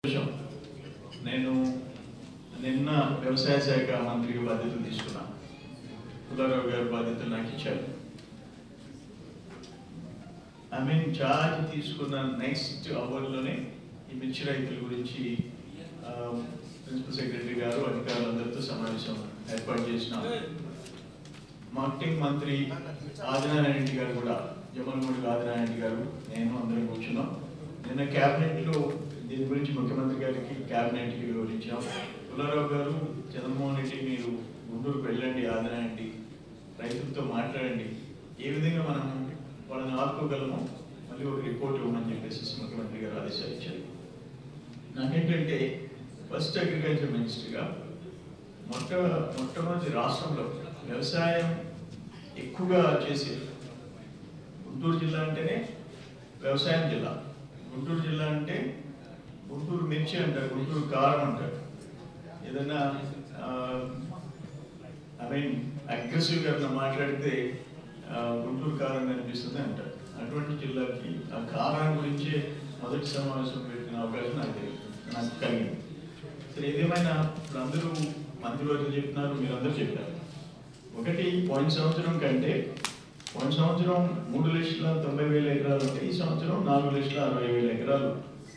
సంతోషం. నేను నిన్న వ్యవసాయ శాఖ మంత్రిగా బాధ్యతలు తీసుకున్నాను పుల్లారావు గారు బాధ్యతలు నాకు ఇచ్చారు ఐ మీన్ చార్జ్ తీసుకున్న నెక్స్ట్ అవర్లోనే ఈ మిర్చి రైతుల గురించి ఆ, ప్రిన్సిపల్ సెక్రటరీ గారు అధికారులందరితో సమావేశం ఏర్పాటు చేసినాం మార్కెటింగ్ మంత్రి ఆదినారాయణ రెడ్డి గారు కూడా జమ్మలమూడి ఆదినారాయణ రెడ్డి గారు నేను అందరం కూర్చున్నాం నిన్న క్యాబినెట్ లో దీని గురించి ముఖ్యమంత్రి గారికి క్యాబినెట్ కి వివరించాం పుల్లారావు గారు చంద్రమోహన్ రెడ్డి మీరు గుంటూరుకు వెళ్ళండి ఆదినారెడ్డి రైతులతో మాట్లాడండి ఏ విధంగా మనం వాళ్ళని ఆదుకోగలమో మళ్ళీ ఒక రిపోర్ట్ ఇవ్వమని చెప్పేసి ముఖ్యమంత్రి గారు ఆదేశాలు ఇచ్చారు నాకేంటంటే ఫస్ట్ అగ్రికల్చర్ మినిస్టర్గా మొట్ట మొట్టమొదటి రాష్ట్రంలో వ్యవసాయం ఎక్కువగా చేసేది గుంటూరు జిల్లా అంటేనే వ్యవసాయం జిల్లా గుంటూరు జిల్లా అంటే గుంటూరు మిర్చి అంటారు గుంటూరు కారం అంటారు ఏదైనా ఐ మీన్ అగ్రెసివ్గా అట్లా మాట్లాడితే ఆ, గుంటూరు కారం కనిపిస్తుంది అంటారు అటువంటి జిల్లాకి ఆ కారం గురించే మొదటి సమావేశం పెట్టిన అవకాశం నాకు తెలియదు నాకు కలిగింది సరే ఏదేమైనా ఇప్పుడు అందరూ మంత్రివర్గం చెప్తున్నారు మీరందరూ చెప్పారు ఒకటి పోయిన సంవత్సరం కంటే పోయిన సంవత్సరం మూడు లక్షల తొంభై వేల ఎకరాలు ఉంటే ఈ సంవత్సరం నాలుగు లక్షల అరవై వేల ఎకరాలు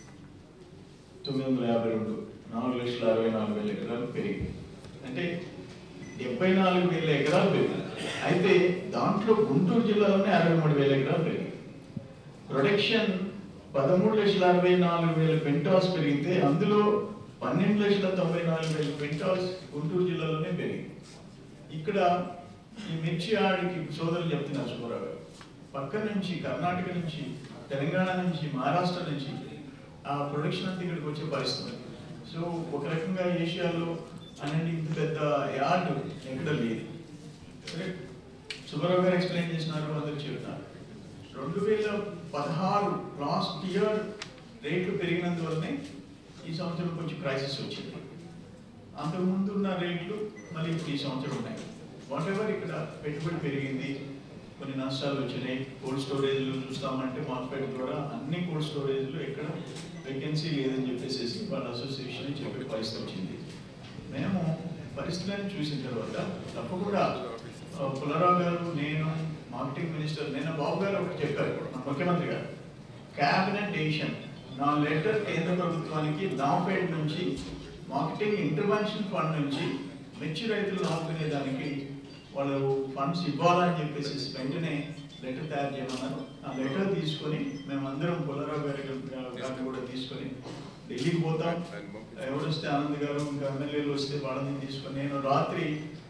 తొమ్మిది వందల యాభై రెండు నాలుగు లక్షల అరవై నాలుగు వేల ఎకరాలు పెరిగింది అంటే డెబ్బై నాలుగు వేల ఎకరాలు పెరిగింది అయితే దాంట్లో గుంటూరు జిల్లాలోనే అరవై మూడు వేల ఎకరాలు పెరిగింది ప్రొడక్షన్ పదమూడు లక్షల అరవై నాలుగు వేల క్వింటాల్స్ పెరిగితే అందులో పన్నెండు లక్షల తొంభై నాలుగు వేల క్వింటాల్స్ గుంటూరు జిల్లాలోనే పెరిగింది ఇక్కడ ఈ మిర్చి ఆడికి సోదరులు చెప్తున్నారు సుబ్బారావు గారు పక్క నుంచి కర్ణాటక నుంచి తెలంగాణ నుంచి మహారాష్ట్ర నుంచి ఆ ప్రొడక్షన్ అంతా ఇక్కడికి వచ్చే పరిస్థితి సో ఒక రకంగా ఏషియాలో అనేది ఇంత పెద్ద యార్డ్ ఎక్కడ లేదు సరే సుబ్బారావు గారు ఎక్స్ప్లెయిన్ చేసినారు అందరు చెప్తున్నారు రెండు వేల పదహారు లాస్ట్ ఇయర్ రేట్లు పెరిగినందువల్లనే ఈ సంవత్సరం కొంచెం క్రైసిస్ వచ్చింది అంతకుముందు ఉన్న రేట్లు మళ్ళీ ఇప్పుడు ఈ సంవత్సరం ఉన్నాయి వాట్ ఎవర్ ఇక్కడ పెట్టుబడి పెరిగింది కొన్ని నష్టాలు వచ్చినాయి కోల్డ్ స్టోరేజ్లు చూస్తామంటే మార్కెట్ ద్వారా అన్ని కోల్డ్ స్టోరేజ్లు ఎక్కడ వేకెన్సీ లేదని చెప్పేసి వాళ్ళ అసోసియేషన్ చెప్పే పరిస్థితి వచ్చింది మేము పరిస్థితులను చూసిన తర్వాత తప్పకుండా ఆ, పుల్లారావు గారు నేను మార్కెటింగ్ మినిస్టర్ నేను బాబు గారు ఒకటి చెప్పారు మన ముఖ్యమంత్రి గారు క్యాబినెట్ డెసిషన్ నా లెటర్ కేంద్ర ప్రభుత్వానికి నాఫెడ్ నుంచి మార్కెటింగ్ ఇంటర్వెన్షన్ ఫండ్ నుంచి మిర్చి రైతులు ఆదుకునే దానికి వాళ్ళు ఫండ్స్ ఇవ్వాలని చెప్పేసి వెంటనే లెటర్ తయారు చేయమన్నారు ఆ లెటర్ తీసుకొని మేమందరం పుల్లారావు గారి గారిని కూడా తీసుకొని ఢిల్లీకి పోతాం ఎవరు వస్తే ఆనంద్ గారు ఇంకా ఎమ్మెల్యేలు వస్తే వాళ్ళని తీసుకొని నేను రాత్రి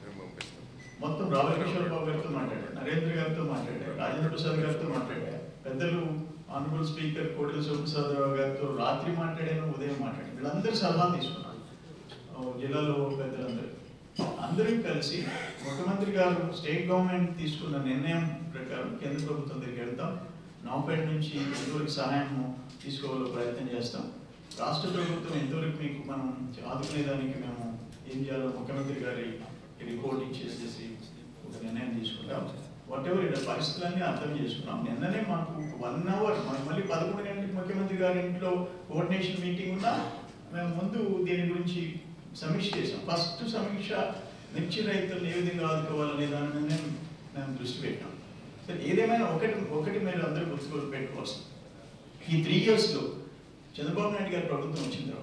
మొత్తం రావల్ కిషోర్ బాబు గారితో మాట్లాడాను నరేంద్ర గారితో మాట్లాడాను రాజేంద్ర ప్రసాద్ గారితో మాట్లాడాను పెద్దలు ఆనరబుల్ స్పీకర్ కోటెల శివప్రసాదరావు గారితో రాత్రి మాట్లాడాను ఉదయం మాట్లాడాను వీళ్ళందరూ సలహా తీసుకున్నాను ఆ, జిల్లాలో పెద్దలందరూ అందరం కలిసి ముఖ్యమంత్రి గారు స్టేట్ గవర్నమెంట్ తీసుకున్న నిర్ణయం ప్రకారం కేంద్ర ప్రభుత్వం దగ్గరికి వెళ్తాం నాపేట నుంచి ఎంతవరకు సహాయం తీసుకోవాలో ప్రయత్నం చేస్తాం రాష్ట్ర ప్రభుత్వం ఎంతవరకు మీకు మనం ఆదుకునేదానికి మేము ఏం చేయాలో ముఖ్యమంత్రి గారి రిపోర్ట్ ఇచ్చేసేసి ఒక నిర్ణయం తీసుకుంటాం వాట్ ఎవర్ ఇక్కడ పరిస్థితులన్నీ అర్థం చేసుకున్నాం నిన్ననే మాకు వన్ అవర్ మనకు మళ్ళీ పదకొండు గంటలకు ముఖ్యమంత్రి గారి ఇంట్లో కోఆర్డినేషన్ మీటింగ్ ఉన్నా మేము ముందు దీని గురించి సమీక్ష చేసాం ఫస్ట్ సమీక్ష మిర్చి రైతులను ఏ విధంగా ఆదుకోవాలనే దాని మీద మేము దృష్టి పెట్టాం సరే ఏదేమైనా ఒకటి ఒకటి మీరు అందరూ గుర్తు పెట్టుకోవాల్సింది ఈ త్రీ ఇయర్స్లో చంద్రబాబు నాయుడు గారి ప్రభుత్వం వచ్చిన తర్వాత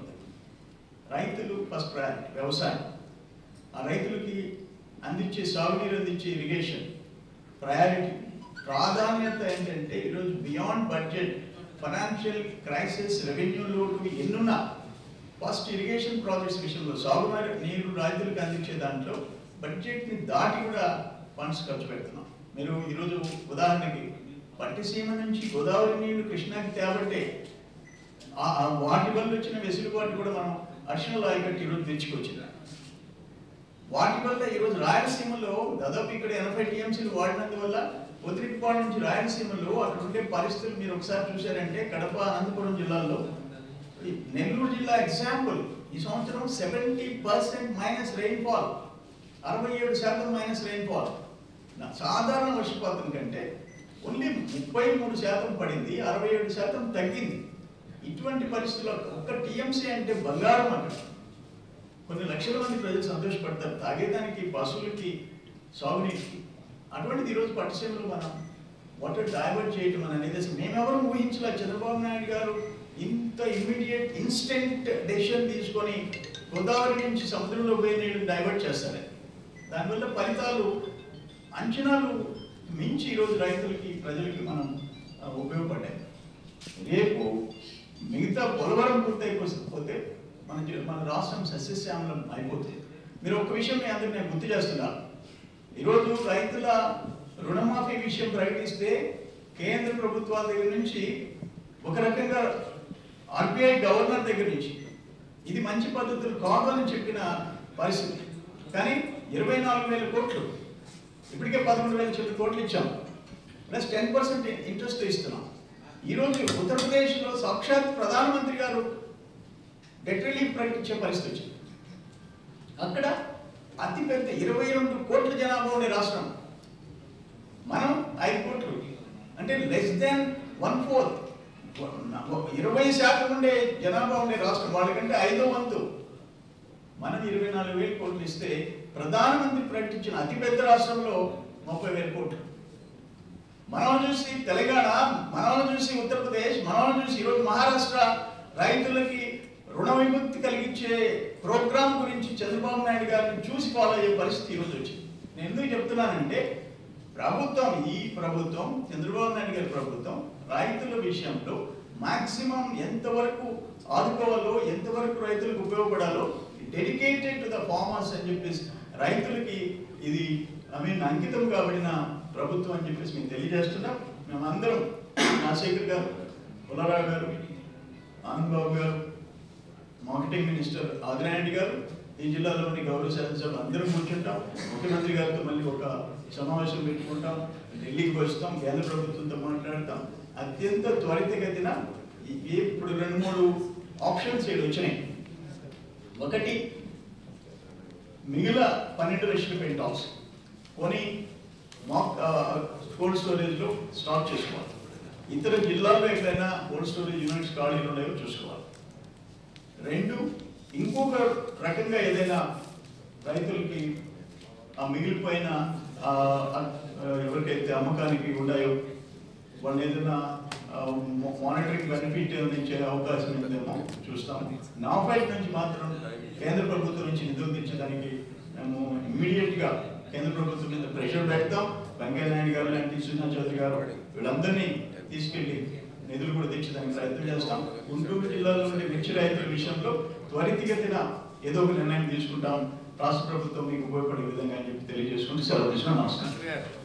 రైతులు ఫస్ట్ ప్రయారిటీ వ్యవసాయం ఆ రైతులకి అందించే సాగునీరు అందించే ఇరిగేషన్ ప్రయారిటీ ప్రాధాన్యత ఏంటంటే ఈరోజు beyond budget financial crisis revenue లోటు ఎన్నున్నా ఫస్ట్ ఇరిగేషన్ ప్రాజెక్ట్స్ విషయంలో సాగునీరు నీరు రైతులకు అందించే దాంట్లో బడ్జెట్ని దాటి కూడా ఫండ్స్ ఖర్చు పెడుతున్నాం మీరు ఈరోజు ఉదాహరణకి పట్టిసీమ నుంచి గోదావరి నీళ్లు కృష్ణాకి తేబట్టే ఆ ఆ వాటి వల్ల వచ్చిన వెసులుబాటు కూడా మనం అడిషనల్ ఆయకట్టు ఈరోజు తెచ్చుకొచ్చింది వాటి వల్ల ఈరోజు రాయలసీమలో దాదాపు ఇక్కడ ఎనభై టీఎంసీలు వాడినందువల్ల ఉదిరిపాడు నుంచి రాయలసీమలో అక్కడ ఉండే పరిస్థితులు మీరు ఒకసారి చూశారంటే కడప అనంతపురం జిల్లాల్లో ఈ నెల్లూరు జిల్లా ఎగ్జాంపుల్ ఈ సంవత్సరం సెవెంటీ పర్సెంట్ మైనస్ రెయిన్ఫాల్ అరవై ఏడు శాతం మైనస్ రెయిన్ఫాల్ సాధారణ వర్షపాతం కంటే ఓన్లీ ముప్పై మూడు శాతం పడింది అరవై ఏడు శాతం తగ్గింది ఇటువంటి పరిస్థితుల్లో ఒక్క టీఎంసీ అంటే బంగారం అక్కడ కొన్ని లక్షల మంది ప్రజలు సంతోషపడతారు తాగేదానికి పశువులకి సాగునీటికి అటువంటిది ఈరోజు పట్టిసీమలో మనం వాటర్ డైవర్ట్ చేయటం అని అనేది అసలు మేమెవరూ ఊహించలే చంద్రబాబు నాయుడు గారు ఇంత ఇమ్మీడియట్ ఇన్స్టెంట్ డెసిషన్ తీసుకొని గోదావరి నుంచి సముద్రంలో పోయి నీళ్ళు డైవర్ట్ చేస్తారు దానివల్ల ఫలితాలు అంచనాలు మించి ఈరోజు రైతులకి ప్రజలకి మనం ఆ, ఉపయోగపడ్డాయి రేపు మిగతా పోలవరం పూర్తయిపోతే మన జీ- మన రాష్ట్రం సస్యశ్యామలం అయిపోతుంది మీరు ఒక విషయం మీ అందరికి నేను గుర్తు చేస్తున్నా ఈరోజు రైతుల రుణమాఫీ విషయం ప్రకటిస్తే కేంద్ర ప్రభుత్వాల దగ్గర నుంచి ఒక రకంగా ఆర్బీఐ గవర్నర్ దగ్గర నుంచి ఇది మంచి పద్ధతులు కాదు అని చెప్పిన పరిస్థితి కానీ ఇరవై నాలుగు వేల కోట్లు ఇప్పటికే పదకొండు వేల చెప్పి కోట్లు ఇచ్చాం ప్లస్ టెన్ పర్సెంట్ ఇంట్రెస్ట్ ఇస్తున్నాం ఈరోజు ఉత్తరప్రదేశ్లో సాక్షాత్ ప్రధానమంత్రి గారు డెట్ రిలీఫ్ ప్రకటించే పరిస్థితి వచ్చింది అక్కడ అతిపెద్ద ఇరవై రెండు కోట్ల జనాభా ఉండే రాష్ట్రం మనం ఐదు కోట్లు అంటే లెస్ దెన్ వన్ ఫోర్త్ ఇరవై శాతం ఉండే జనాభా ఉండే రాష్ట్రం వాళ్ళకంటే ఐదో వంతు మనం ఇరవై నాలుగు వేల కోట్లు ఇస్తే ప్రధానమంత్రి ప్రకటించిన అతిపెద్ద రాష్ట్రంలో ముప్పై వేల కోట్లు మనం చూసి తెలంగాణ మనం చూసి ఉత్తరప్రదేశ్ మనం చూసి ఈరోజు మహారాష్ట్ర రైతులకి రుణ విముక్తి కలిగించే ప్రోగ్రాం గురించి చంద్రబాబు నాయుడు గారిని చూసి ఫాలో అయ్యే పరిస్థితి ఈరోజు వచ్చింది నేను ఎందుకు చెప్తున్నానంటే ప్రభుత్వం ఈ ప్రభుత్వం చంద్రబాబు నాయుడు గారి ప్రభుత్వం రైతుల విషయంలో మాక్సిమం ఎంతవరకు ఆదుకోవాలో ఎంతవరకు రైతులకు ఉపయోగపడాలో డెడికేటెడ్ టు ద ఫార్మర్స్ అని చెప్పేసి రైతులకి ఇది ఐ మీన్ అంకితం కాబడిన ప్రభుత్వం అని చెప్పేసి మేము తెలియజేస్తున్నాం మేమందరం రాజశేఖర్ గారు పుల్లారావు గారు ఆనంద్ బాబు గారు మార్కెటింగ్ మినిస్టర్ ఆదినాయుడు గారు ఈ జిల్లాలోని గౌరవ శాసనసభ అందరం కూర్చుంటాం ముఖ్యమంత్రి గారితో మళ్ళీ ఒక సమావేశం పెట్టుకుంటాం ఢిల్లీకి వస్తాం కేంద్ర ప్రభుత్వంతో మాట్లాడతాం అత్యంత త్వరితగతిన ఈ- ఈ ఇప్పుడు రెండు మూడు ఆప్షన్స్ ఏడు వచ్చినాయి ఒకటి మిగిలిన పన్నెండు లక్షల పెంటాల్స్ కొని మాక్ కోల్డ్ స్టోరేజ్లో స్టాక్ చేసుకోవాలి ఇతర జిల్లాల్లో ఎక్కడైనా కోల్డ్ స్టోరేజ్ యూనిట్స్ ఖాళీలు ఉన్నాయో చూసుకోవాలి రెండు ఇంకొక రకంగా ఏదైనా రైతులకి ఆ మిగిలిపోయిన ఆ, ఆ, ఎవరికైతే అమ్మకానికి ఉన్నాయో వాళ్ళు ఏదైనా మానిటరింగ్ బెనిఫిట్ అందించే అవకాశం ఉందేమో చూస్తాం నాఫైట్ నుంచి మాత్రం కేంద్ర ప్రభుత్వం నుంచి నిధులు తెచ్చడానికి మేము ఇమ్మీడియట్ గా కేంద్ర ప్రభుత్వం మీద ప్రెషర్ పెడతాం వెంకయ్య నాయుడు గారు లాంటి సున్నా చౌదరి గారు వీళ్ళందరినీ తీసుకెళ్లి నిధులు కూడా తెచ్చడానికి ప్రయత్నం చేస్తాం గుంటూరు జిల్లాలో ఉండే మిర్చి రైతుల విషయంలో త్వరితగతిన ఏదో ఒక నిర్ణయం తీసుకుంటాం రాష్ట్ర ప్రభుత్వం మీకు ఉపయోగపడే విధంగా అని చెప్పి తెలియజేసుకుంటూ సెలవు తీసుకున్నాం నమస్కారం